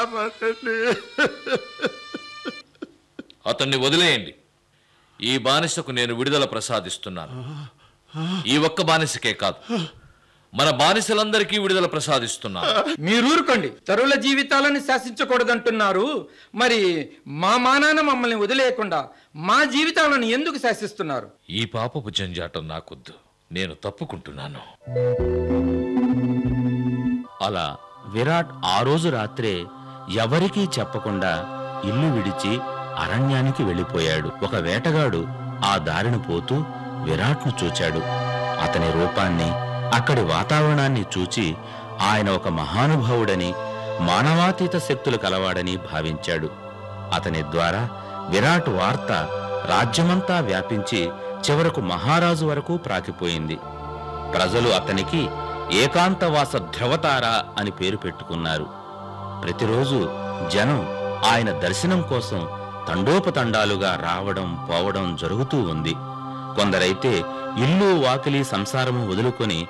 కాపాడండి అతన్ని వదిలేయండి ఈ బానిసకు నేను విడుదల ప్రసాదిస్తున్నాను ఈ ఒక్క బానిసకే కాదు మన బానిసలందరికీ విడుదల ప్రసాదిస్తున్నాను మీరూరుకోండి తరుల జీవితాలను శాసించకూడదంటున్నారు మరి మా మానాన మమ్మల్ని వదిలేయకుండా మా జీవితాలను ఎందుకు శాసిస్తున్నారు ఈ పాపపు జంజాటం నాకొద్దు నేను తప్పుకుంటున్నాను అలా విరాట్ ఆ రోజు రాత్రే ఎవరికీ చెప్పకుండా ఇల్లు విడిచి అరణ్యానికి వెళ్ళిపోయాడు ఒక వేటగాడు ఆ దారిన పోతూ విరాట్ను చూచాడు అతని రూపాన్ని అక్కడి వాతావరణాన్ని చూచి ఆయన ఒక మహానుభావుడని మానవాతీత శక్తులు కలవాడని భావించాడు అతని ద్వారా విరాట్ వార్త రాజ్యమంతా వ్యాపించి చివరకు మహారాజు వరకు ప్రాకిపోయింది ప్రజలు అతనికి ఏకాంతవాస ధ్రువతార అని పేరు పెట్టుకున్నారు ప్రతిరోజు జనం ఆయన దర్శనం కోసం తండోపతండాలుగా రావడం పోవడం జరుగుతూ ఉంది కొందరైతే ఇల్లు వాకిలి సంసారము వదులుకొని